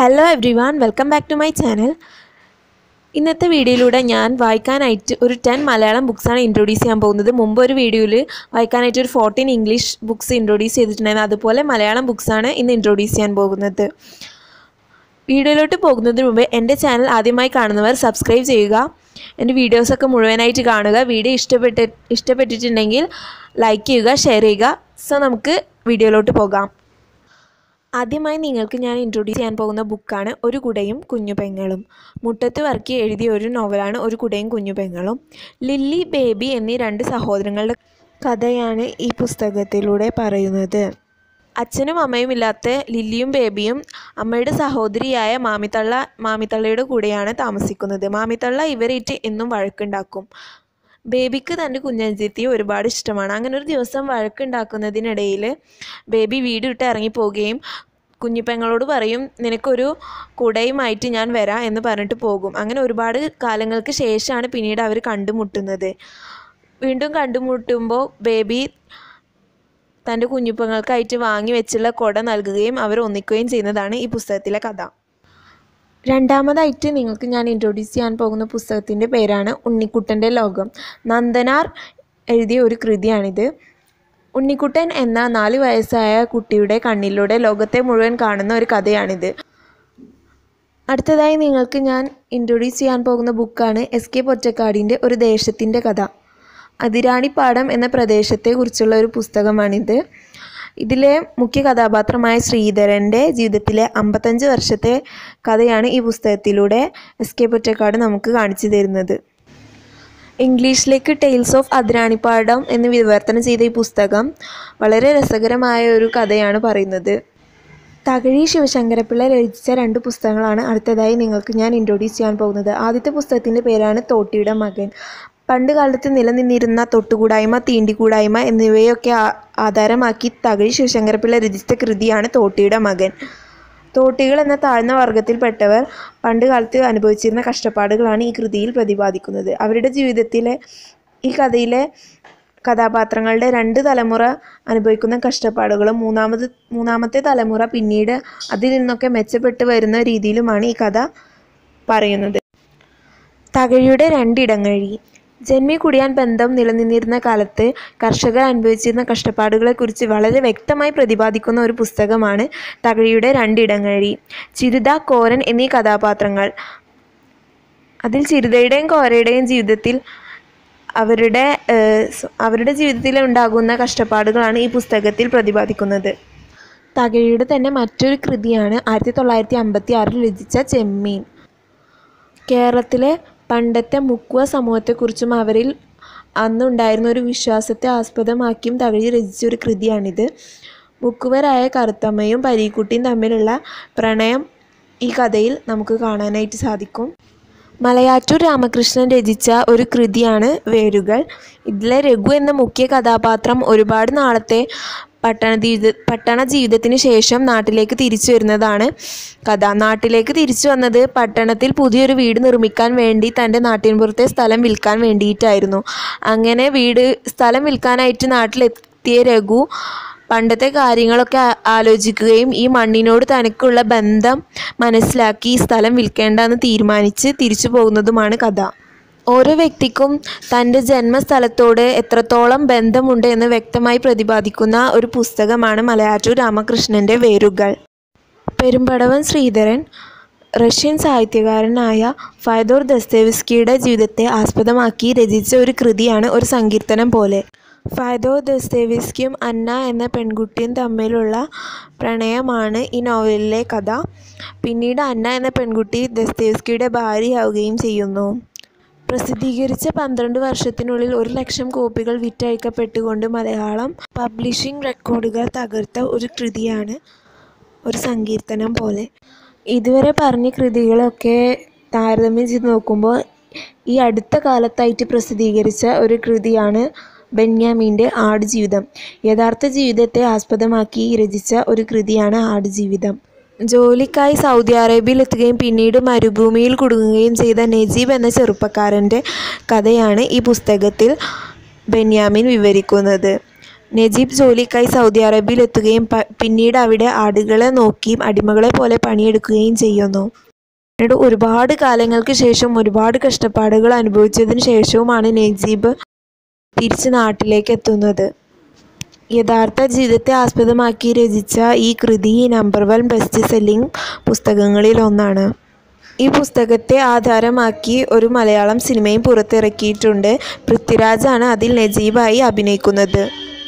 hello everyone welcome back to my channel ഇന്നത്തെ വീഡിയോയിലൂടെ ഞാൻ വായിക്കാനായിട്ട് ഒരു ടെൻ മലയാളം ബുക്സാണ് ഇൻട്രൊഡ്യൂസ് ചെയ്യാൻ പോകുന്നത് മുമ്പ് ഒരു വീഡിയോയിൽ വായിക്കാനായിട്ട് ഒരു ഫോർട്ടീൻ ഇംഗ്ലീഷ് ബുക്സ് ഇൻട്രൊഡ്യൂസ് ചെയ്തിട്ടുണ്ടായിരുന്നു അതുപോലെ മലയാളം ബുക്സാണ് ഇന്ന് ഇൻട്രൊഡ്യൂസ് ചെയ്യാൻ പോകുന്നത് വീഡിയോയിലോട്ട് പോകുന്നതിന് മുമ്പ് എൻ്റെ ചാനൽ ആദ്യമായി കാണുന്നവർ സബ്സ്ക്രൈബ് ചെയ്യുക എൻ്റെ വീഡിയോസൊക്കെ മുഴുവനായിട്ട് കാണുക വീഡിയോ ഇഷ്ടപ്പെട്ട് ഇഷ്ടപ്പെട്ടിട്ടുണ്ടെങ്കിൽ ലൈക്ക് ചെയ്യുക ഷെയർ ചെയ്യുക സോ നമുക്ക് വീഡിയോയിലോട്ട് പോകാം ആദ്യമായി നിങ്ങൾക്ക് ഞാൻ ഇൻട്രൊഡ്യൂസ് ചെയ്യാൻ പോകുന്ന ബുക്കാണ് ഒരു കുടയും കുഞ്ഞു പെങ്ങളും മുട്ടത്ത് വർക്കി എഴുതിയ ഒരു നോവലാണ് ഒരു കുടയും കുഞ്ഞു പെങ്ങളും ലില്ലി ബേബി എന്നീ രണ്ട് സഹോദരങ്ങളുടെ കഥയാണ് ഈ പുസ്തകത്തിലൂടെ പറയുന്നത് അച്ഛനും അമ്മയും ഇല്ലാത്ത ലില്ലിയും ബേബിയും അമ്മയുടെ സഹോദരിയായ മാമിത്തള്ള മാമിത്തള്ളയുടെ കൂടെയാണ് താമസിക്കുന്നത് മാമിത്തള്ള ഇവരേറ്റ് എന്നും വഴക്കുണ്ടാക്കും ബേബിക്ക് തൻ്റെ കുഞ്ഞഞ്ചെത്തിയെ ഒരുപാട് ഇഷ്ടമാണ് അങ്ങനെ ഒരു ദിവസം വഴക്കുണ്ടാക്കുന്നതിനിടയിൽ ബേബി വീട് വിട്ട് ഇറങ്ങിപ്പോവുകയും കുഞ്ഞിപ്പെങ്ങളോട് പറയും നിനക്കൊരു കുടയുമായിട്ട് ഞാൻ വരാം എന്ന് പറഞ്ഞിട്ട് പോകും അങ്ങനെ ഒരുപാട് കാലങ്ങൾക്ക് ശേഷമാണ് പിന്നീട് അവർ കണ്ടുമുട്ടുന്നത് വീണ്ടും കണ്ടുമുട്ടുമ്പോൾ ബേബി തൻ്റെ കുഞ്ഞുപ്പങ്ങൾക്കായിട്ട് വാങ്ങി വെച്ചുള്ള കുട നൽകുകയും അവർ ഒന്നിക്കുകയും ചെയ്യുന്നതാണ് ഈ പുസ്തകത്തിലെ കഥ രണ്ടാമതായിട്ട് നിങ്ങൾക്ക് ഞാൻ ഇൻട്രൊഡ്യൂസ് ചെയ്യാൻ പോകുന്ന പുസ്തകത്തിൻ്റെ പേരാണ് ഉണ്ണിക്കുട്ടൻ്റെ ലോകം നന്ദനാർ എഴുതിയ ഒരു കൃതിയാണിത് ഉണ്ണിക്കുട്ടൻ എന്ന നാല് വയസ്സായ കുട്ടിയുടെ കണ്ണിലൂടെ ലോകത്തെ മുഴുവൻ കാണുന്ന ഒരു കഥയാണിത് അടുത്തതായി നിങ്ങൾക്ക് ഞാൻ ഇൻട്രൊഡ്യൂസ് ചെയ്യാൻ പോകുന്ന ബുക്കാണ് എസ് കെ പൊറ്റക്കാടിൻ്റെ ഒരു ദേശത്തിൻ്റെ കഥ അതിരാണിപ്പാടം എന്ന പ്രദേശത്തെക്കുറിച്ചുള്ള ഒരു പുസ്തകമാണിത് ഇതിലെ മുഖ്യ കഥാപാത്രമായ ശ്രീധരൻ്റെ ജീവിതത്തിലെ അമ്പത്തഞ്ച് വർഷത്തെ കഥയാണ് ഈ പുസ്തകത്തിലൂടെ എസ് കെ പൊറ്റക്കാട് നമുക്ക് കാണിച്ചു തരുന്നത് ഇംഗ്ലീഷിലേക്ക് ടെയിൽസ് ഓഫ് അതിരാണിപ്പാടം എന്ന് വിവർത്തനം ചെയ്ത ഈ പുസ്തകം വളരെ രസകരമായ ഒരു കഥയാണ് പറയുന്നത് തകഴി ശിവശങ്കരപ്പിള്ള രചിച്ച രണ്ട് പുസ്തകങ്ങളാണ് അടുത്തതായി നിങ്ങൾക്ക് ഞാൻ ഇൻട്രൊഡ്യൂസ് ചെയ്യാൻ പോകുന്നത് ആദ്യത്തെ പുസ്തകത്തിൻ്റെ പേരാണ് തോട്ടിയുടെ മകൻ പണ്ട് കാലത്ത് നിലനിന്നിരുന്ന തൊട്ടുകൂടായ്മ തീണ്ടിക്കൂടായ്മ എന്നിവയൊക്കെ ആധാരമാക്കി തകഴി ശിവശങ്കരപ്പിള്ള രചിച്ച കൃതിയാണ് തോട്ടിയുടെ മകൻ തോട്ടികൾ എന്ന താഴ്ന്ന വർഗത്തിൽപ്പെട്ടവർ പണ്ട് കാലത്ത് അനുഭവിച്ചിരുന്ന കഷ്ടപ്പാടുകളാണ് ഈ കൃതിയിൽ പ്രതിപാദിക്കുന്നത് അവരുടെ ജീവിതത്തിലെ ഈ കഥയിലെ കഥാപാത്രങ്ങളുടെ രണ്ട് തലമുറ അനുഭവിക്കുന്ന കഷ്ടപ്പാടുകളും മൂന്നാമത് മൂന്നാമത്തെ തലമുറ പിന്നീട് അതിൽ നിന്നൊക്കെ മെച്ചപ്പെട്ട് വരുന്ന രീതിയിലുമാണ് ഈ കഥ പറയുന്നത് തകഴിയുടെ രണ്ടിടങ്ങഴി ജന്മി കുടിയാൻ ബന്ധം നിലനിന്നിരുന്ന കാലത്ത് കർഷകർ അനുഭവിച്ചിരുന്ന കഷ്ടപ്പാടുകളെക്കുറിച്ച് വളരെ വ്യക്തമായി പ്രതിപാദിക്കുന്ന ഒരു പുസ്തകമാണ് തകഴിയുടെ രണ്ടിടങ്ങഴി ചിരുത കോരൻ എന്നീ കഥാപാത്രങ്ങൾ അതിൽ ചിരുതയുടെയും കോരയുടെയും ജീവിതത്തിൽ അവരുടെ അവരുടെ ജീവിതത്തിൽ ഉണ്ടാകുന്ന കഷ്ടപ്പാടുകളാണ് ഈ പുസ്തകത്തിൽ പ്രതിപാദിക്കുന്നത് തകഴിയുടെ തന്നെ മറ്റൊരു കൃതിയാണ് ആയിരത്തി തൊള്ളായിരത്തി അമ്പത്തി ആറിൽ രചിച്ച ചെമ്മീൻ കേരളത്തിലെ പണ്ടത്തെ മുക്കുവ സമൂഹത്തെക്കുറിച്ചും അവരിൽ അന്നുണ്ടായിരുന്ന ഒരു വിശ്വാസത്തെ ആസ്പദമാക്കിയും തകഴി രചിച്ച ഒരു കൃതിയാണിത് മുക്കുവരായ കറുത്തമ്മയും പരീക്കുട്ടിയും തമ്മിലുള്ള പ്രണയം ഈ കഥയിൽ നമുക്ക് കാണാനായിട്ട് സാധിക്കും മലയാറ്റൂർ രാമകൃഷ്ണൻ രചിച്ച ഒരു കൃതിയാണ് വേരുകൾ ഇതിലെ രഘു എന്ന മുഖ്യ കഥാപാത്രം ഒരുപാട് നാളത്തെ പട്ടണ ജീവിത പട്ടണ ജീവിതത്തിന് ശേഷം നാട്ടിലേക്ക് തിരിച്ചു വരുന്നതാണ് കഥ നാട്ടിലേക്ക് തിരിച്ചു വന്നത് പട്ടണത്തിൽ പുതിയൊരു വീട് നിർമ്മിക്കാൻ വേണ്ടി തൻ്റെ നാട്ടിൻപുറത്തെ സ്ഥലം വിൽക്കാൻ വേണ്ടിയിട്ടായിരുന്നു അങ്ങനെ വീട് സ്ഥലം വിൽക്കാനായിട്ട് നാട്ടിലെത്തിയ രഘു പണ്ടത്തെ കാര്യങ്ങളൊക്കെ ആലോചിക്കുകയും ഈ മണ്ണിനോട് തനിക്കുള്ള ബന്ധം മനസ്സിലാക്കി ഈ സ്ഥലം വിൽക്കേണ്ടെന്ന് തീരുമാനിച്ച് തിരിച്ചു പോകുന്നതുമാണ് കഥ ഓരോ വ്യക്തിക്കും തൻ്റെ ജന്മസ്ഥലത്തോട് എത്രത്തോളം ബന്ധമുണ്ട് എന്ന് വ്യക്തമായി പ്രതിപാദിക്കുന്ന ഒരു പുസ്തകമാണ് മലയാറ്റൂർ രാമകൃഷ്ണൻ്റെ വേരുകൾ പെരുമ്പടവൻ ശ്രീധരൻ റഷ്യൻ സാഹിത്യകാരനായ ഫൈദോർ ദസ്തേവിസ്കിയുടെ ജീവിതത്തെ ആസ്പദമാക്കി രചിച്ച ഒരു കൃതിയാണ് ഒരു സങ്കീർത്തനം പോലെ ഫൈദോ ദസ്തേവിസ്കിയും അന്ന എന്ന പെൺകുട്ടിയും തമ്മിലുള്ള പ്രണയമാണ് ഈ നോവലിലെ കഥ പിന്നീട് അന്ന എന്ന പെൺകുട്ടി ദസ്തേവിസ്കിയുടെ ഭാര്യയാവുകയും ചെയ്യുന്നു പ്രസിദ്ധീകരിച്ച പന്ത്രണ്ട് വർഷത്തിനുള്ളിൽ ഒരു ലക്ഷം കോപ്പികൾ വിറ്റഴിക്കപ്പെട്ടുകൊണ്ട് മലയാളം പബ്ലിഷിംഗ് റെക്കോർഡുകൾ തകർത്ത ഒരു കൃതിയാണ് ഒരു സങ്കീർത്തനം പോലെ ഇതുവരെ പറഞ്ഞ കൃതികളൊക്കെ താരതമ്യം ചെയ്ത് നോക്കുമ്പോൾ ഈ അടുത്ത കാലത്തായിട്ട് പ്രസിദ്ധീകരിച്ച ഒരു കൃതിയാണ് ബെന്യാമീൻ്റെ ആടുജീവിതം യഥാർത്ഥ ജീവിതത്തെ ആസ്പദമാക്കി രചിച്ച ഒരു കൃതിയാണ് ആടുജീവിതം ജോലിക്കായി സൗദി അറേബ്യയിൽ എത്തുകയും പിന്നീട് മരുഭൂമിയിൽ കുടുങ്ങുകയും ചെയ്ത നജീബ് എന്ന ചെറുപ്പക്കാരൻ്റെ കഥയാണ് ഈ പുസ്തകത്തിൽ ബെന്യാമിൻ വിവരിക്കുന്നത് നജീബ് ജോലിക്കായി സൗദി അറേബ്യയിൽ എത്തുകയും പ- പിന്നീട് അവിടെ ആടുകളെ നോക്കിയും അടിമകളെ പോലെ പണിയെടുക്കുകയും ചെയ്യുന്നു പിന്നീട് ഒരുപാട് കാലങ്ങൾക്ക് ശേഷം ഒരുപാട് കഷ്ടപ്പാടുകൾ അനുഭവിച്ചതിന് ശേഷവുമാണ് നജീബ് തിരിച്ച് നാട്ടിലേക്ക് എത്തുന്നത് യഥാർത്ഥ ജീവിതത്തെ ആസ്പദമാക്കി രചിച്ച ഈ കൃതി നമ്പർ വൺ ബെസ്റ്റ് സെല്ലിംഗ് പുസ്തകങ്ങളിൽ ഒന്നാണ് ഈ പുസ്തകത്തെ ആധാരമാക്കി ഒരു മലയാളം സിനിമയും പുറത്തിറക്കിയിട്ടുണ്ട് പൃഥ്വിരാജാണ് അതിൽ നജീബായി അഭിനയിക്കുന്നത്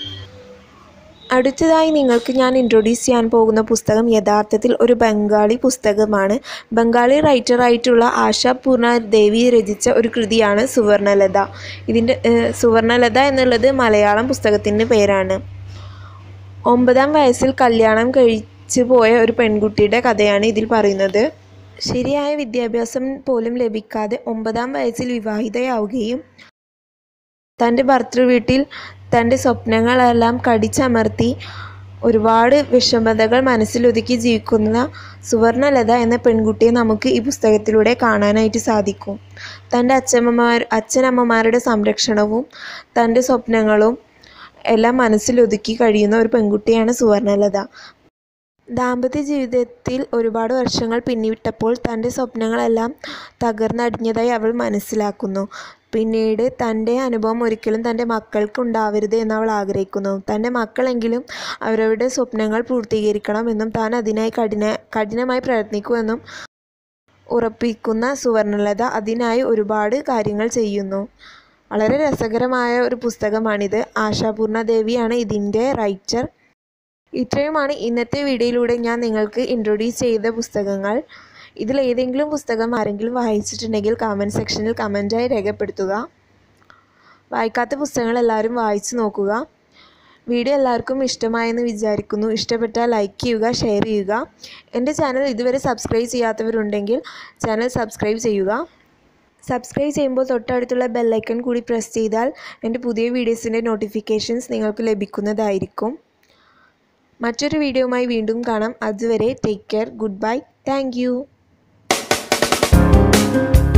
അടുത്തതായി നിങ്ങൾക്ക് ഞാൻ ഇൻട്രൊഡ്യൂസ് ചെയ്യാൻ പോകുന്ന പുസ്തകം യഥാർത്ഥത്തിൽ ഒരു ബംഗാളി പുസ്തകമാണ് ബംഗാളി റൈറ്ററായിട്ടുള്ള ആശാ പൂർണ ദേവി രചിച്ച ഒരു കൃതിയാണ് സുവർണലത ഇതിൻ്റെ ഏഹ്, സുവർണലത എന്നുള്ളത് മലയാളം പുസ്തകത്തിൻ്റെ പേരാണ് ഒമ്പതാം വയസ്സിൽ കല്യാണം കഴിച്ചു പോയ ഒരു പെൺകുട്ടിയുടെ കഥയാണ് ഇതിൽ പറയുന്നത് ശരിയായ വിദ്യാഭ്യാസം പോലും ലഭിക്കാതെ ഒമ്പതാം വയസ്സിൽ വിവാഹിതയാവുകയും തൻ്റെ ഭർത്തൃവീട്ടിൽ തൻ്റെ സ്വപ്നങ്ങളെല്ലാം കടിച്ചമർത്തി ഒരുപാട് വിഷമതകൾ മനസ്സിലൊതുക്കി ജീവിക്കുന്ന സുവർണലത എന്ന പെൺകുട്ടിയെ നമുക്ക് ഈ പുസ്തകത്തിലൂടെ കാണാനായിട്ട് സാധിക്കും തൻ്റെ അച്ഛമ്മമാർ അച്ഛനമ്മമാരുടെ സംരക്ഷണവും തൻ്റെ സ്വപ്നങ്ങളും എല്ലാം മനസ്സിലൊതുക്കി കഴിയുന്ന ഒരു പെൺകുട്ടിയാണ് സുവർണലത ദാമ്പത്യ ജീവിതത്തിൽ ഒരുപാട് വർഷങ്ങൾ പിന്നിട്ടപ്പോൾ തൻ്റെ സ്വപ്നങ്ങളെല്ലാം തകർന്നടിഞ്ഞതായി അവൾ മനസ്സിലാക്കുന്നു പിന്നീട് തൻ്റെ അനുഭവം ഒരിക്കലും തൻ്റെ മക്കൾക്ക് ഉണ്ടാവരുത് എന്ന് അവൾ ആഗ്രഹിക്കുന്നു തൻ്റെ മക്കളെങ്കിലും അവരവരുടെ സ്വപ്നങ്ങൾ പൂർത്തീകരിക്കണമെന്നും താൻ അതിനായി കഠിന കഠിനമായി പ്രയത്നിക്കുമെന്നും ഉറപ്പിക്കുന്ന സുവർണലത അതിനായി ഒരുപാട് കാര്യങ്ങൾ ചെയ്യുന്നു വളരെ രസകരമായ ഒരു പുസ്തകമാണിത് ആശാപൂർണ ദേവിയാണ് ഇതിൻ്റെ റൈറ്റർ ഇത്രയുമാണ് ഇന്നത്തെ വീഡിയോയിലൂടെ ഞാൻ നിങ്ങൾക്ക് ഇൻട്രൊഡ്യൂസ് ചെയ്ത പുസ്തകങ്ങൾ ഇതിൽ ഏതെങ്കിലും പുസ്തകം ആരെങ്കിലും വായിച്ചിട്ടുണ്ടെങ്കിൽ കമൻറ്റ് സെക്ഷനിൽ കമൻറ്റായി രേഖപ്പെടുത്തുക വായിക്കാത്ത പുസ്തകങ്ങൾ എല്ലാവരും വായിച്ചു നോക്കുക വീഡിയോ എല്ലാവർക്കും ഇഷ്ടമായെന്ന് വിചാരിക്കുന്നു ഇഷ്ടപ്പെട്ടാൽ ലൈക്ക് ചെയ്യുക ഷെയർ ചെയ്യുക എൻ്റെ ചാനൽ ഇതുവരെ സബ്സ്ക്രൈബ് ചെയ്യാത്തവരുണ്ടെങ്കിൽ ചാനൽ സബ്സ്ക്രൈബ് ചെയ്യുക സബ്സ്ക്രൈബ് ചെയ്യുമ്പോൾ തൊട്ടടുത്തുള്ള ബെല്ലൈക്കൺ കൂടി പ്രസ് ചെയ്താൽ എൻ്റെ പുതിയ വീഡിയോസിൻ്റെ നോട്ടിഫിക്കേഷൻസ് നിങ്ങൾക്ക് ലഭിക്കുന്നതായിരിക്കും മറ്റൊരു വീഡിയോയുമായി വീണ്ടും കാണാം അതുവരെ take care goodbye thank U